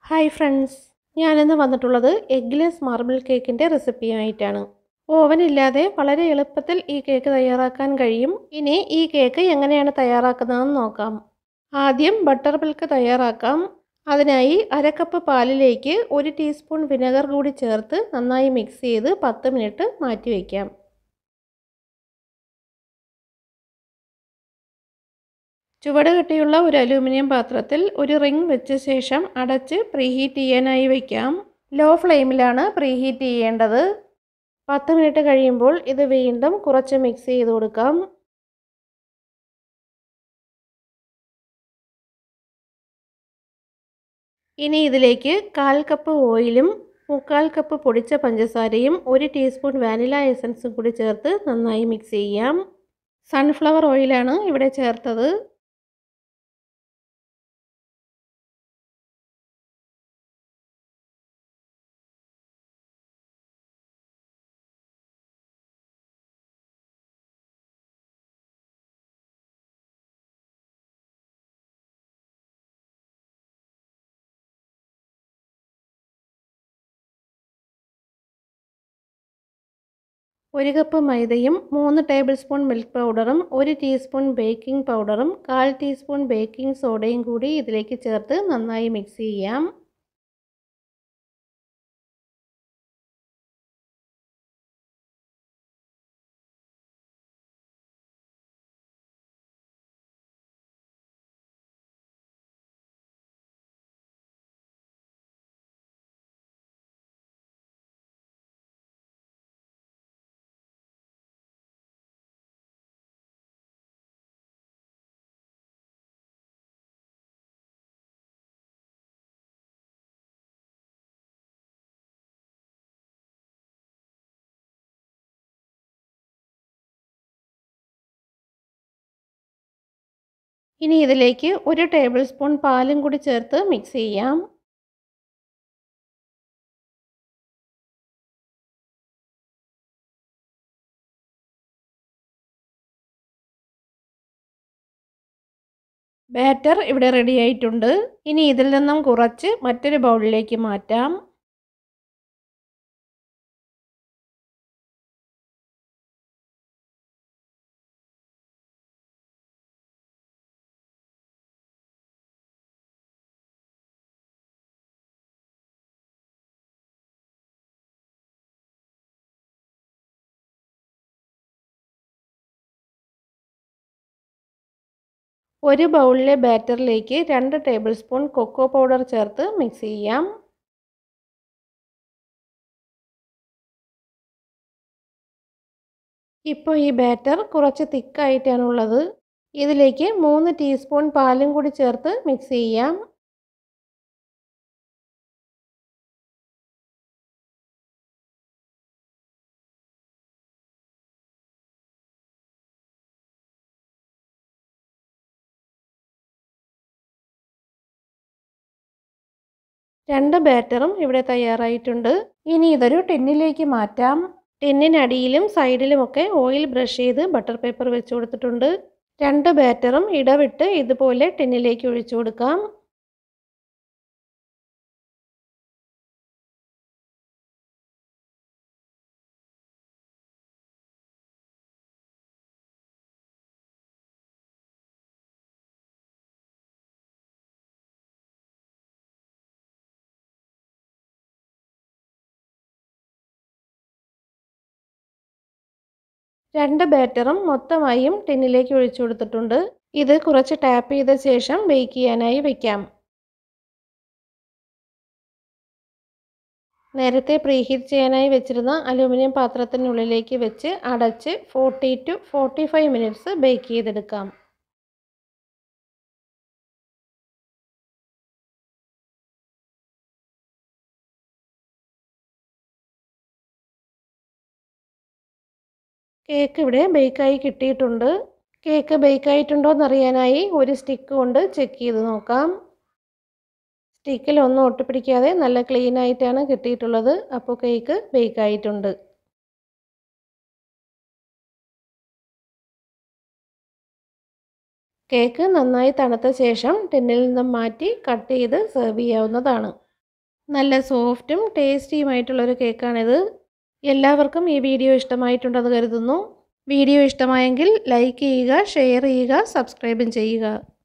hi friends ഞാനിന്ന് വന്നിട്ടുള്ളത് eggless marble കേക്കിൻ്റെ റെസിപ്പിയുമായിട്ടാണ് ഓവൻ ഇല്ലാതെ വളരെ എളുപ്പത്തിൽ ഈ കേക്ക് തയ്യാറാക്കാൻ കഴിയും ഇനി ഈ കേക്ക് എങ്ങനെയാണ് തയ്യാറാക്കുന്നതെന്ന് നോക്കാം ആദ്യം ബട്ടർ മിൽക്ക് തയ്യാറാക്കാം അതിനായി അര കപ്പ് പാലിലേക്ക് ഒരു ടീസ്പൂൺ വിനെഗർ കൂടി ചേർത്ത് നന്നായി മിക്സ് ചെയ്ത് പത്ത് മിനിറ്റ് മാറ്റി വയ്ക്കാം ചുവട് കെട്ടിയുള്ള ഒരു അലൂമിനിയം പാത്രത്തിൽ ഒരു റിംഗ് വെച്ച ശേഷം അടച്ച് പ്രീഹീറ്റ് ചെയ്യാനായി വയ്ക്കാം ലോ ഫ്ലെയിമിലാണ് പ്രീഹീറ്റ് ചെയ്യേണ്ടത് പത്ത് മിനിറ്റ് കഴിയുമ്പോൾ ഇത് വീണ്ടും കുറച്ച് മിക്സ് ചെയ്ത് കൊടുക്കാം ഇനി ഇതിലേക്ക് കാൽ കപ്പ് ഓയിലും മുക്കാൽ കപ്പ് പൊടിച്ച പഞ്ചസാരയും ഒരു ടീസ്പൂൺ വാനില എസൻസും കൂടി ചേർത്ത് നന്നായി മിക്സ് ചെയ്യാം സൺഫ്ലവർ ഓയിലാണ് ഇവിടെ ചേർത്തത് ഒരു കപ്പ് മൈദയും മൂന്ന് ടേബിൾ സ്പൂൺ മിൽക്ക് പൗഡറും ഒരു ടീസ്പൂൺ ബേക്കിംഗ് പൗഡറും കാൽ ടീസ്പൂൺ ബേക്കിംഗ് സോഡയും കൂടി ഇതിലേക്ക് ചേർത്ത് നന്നായി മിക്സ് ചെയ്യാം ഇനി ഇതിലേക്ക് ഒരു ടേബിൾ സ്പൂൺ പാലും കൂടി ചേർത്ത് മിക്സ് ചെയ്യാം ബാറ്റർ ഇവിടെ റെഡി ആയിട്ടുണ്ട് ഇനി ഇതിൽ നിന്നും കുറച്ച് മറ്റൊരു ബൗളിലേക്ക് മാറ്റാം ഒരു ബൗളിലെ ബാറ്ററിലേക്ക് രണ്ട് ടേബിൾ സ്പൂൺ കൊക്കോ പൗഡർ ചേർത്ത് മിക്സ് ചെയ്യാം ഇപ്പോൾ ഈ ബാറ്റർ കുറച്ച് തിക്കായിട്ടാണുള്ളത് ഇതിലേക്ക് മൂന്ന് ടീസ്പൂൺ പാലും കൂടി ചേർത്ത് മിക്സ് ചെയ്യാം രണ്ട് ബാറ്ററും ഇവിടെ തയ്യാറായിട്ടുണ്ട് ഇനി ഇതൊരു ടിന്നിലേക്ക് മാറ്റാം ടിന്നിനടിയിലും സൈഡിലുമൊക്കെ ഓയിൽ ബ്രഷ് ചെയ്ത് ബട്ടർ പേപ്പർ വെച്ച് കൊടുത്തിട്ടുണ്ട് രണ്ട് ബാറ്ററും ഇടവിട്ട് ഇതുപോലെ ടിന്നിലേക്ക് ഒഴിച്ചു കൊടുക്കാം രണ്ട് ബാറ്ററും മൊത്തമായും ടിന്നിലേക്ക് ഒഴിച്ചു കൊടുത്തിട്ടുണ്ട് ഇത് കുറച്ച് ടാപ്പ് ചെയ്ത ശേഷം ബേക്ക് ചെയ്യാനായി വയ്ക്കാം നേരത്തെ പ്രീഹീറ്റ് ചെയ്യാനായി വെച്ചിരുന്ന അലൂമിനിയം പാത്രത്തിനുള്ളിലേക്ക് വെച്ച് അടച്ച് forty to forty five minutes bake ചെയ്തെടുക്കാം കേക്ക് ഇവിടെ ബേക്കായി കിട്ടിയിട്ടുണ്ട് കേക്ക് ബേക്കായിട്ടുണ്ടോ എന്നറിയാനായി ഒരു സ്റ്റിക്ക് കൊണ്ട് ചെക്ക് ചെയ്ത് നോക്കാം സ്റ്റിക്കിൽ ഒന്നും ഒട്ടിപ്പിടിക്കാതെ നല്ല ക്ലീൻ ആയിട്ടാണ് കിട്ടിയിട്ടുള്ളത് അപ്പോൾ കേക്ക് ബേക്കായിട്ടുണ്ട് കേക്ക് നന്നായി തണുത്ത ശേഷം ടിന്നിൽ നിന്നും മാറ്റി കട്ട് ചെയ്ത് സെർവ് ചെയ്യാവുന്നതാണ് നല്ല സോഫ്റ്റും ടേസ്റ്റിയുമായിട്ടുള്ളൊരു കേക്കാണിത് എല്ലാവർക്കും ഈ വീഡിയോ ഇഷ്ടമായിട്ടുണ്ടെന്ന് കരുതുന്നു വീഡിയോ ഇഷ്ടമായെങ്കിൽ ലൈക്ക് ചെയ്യുക ഷെയർ ചെയ്യുക സബ്സ്ക്രൈബും ചെയ്യുക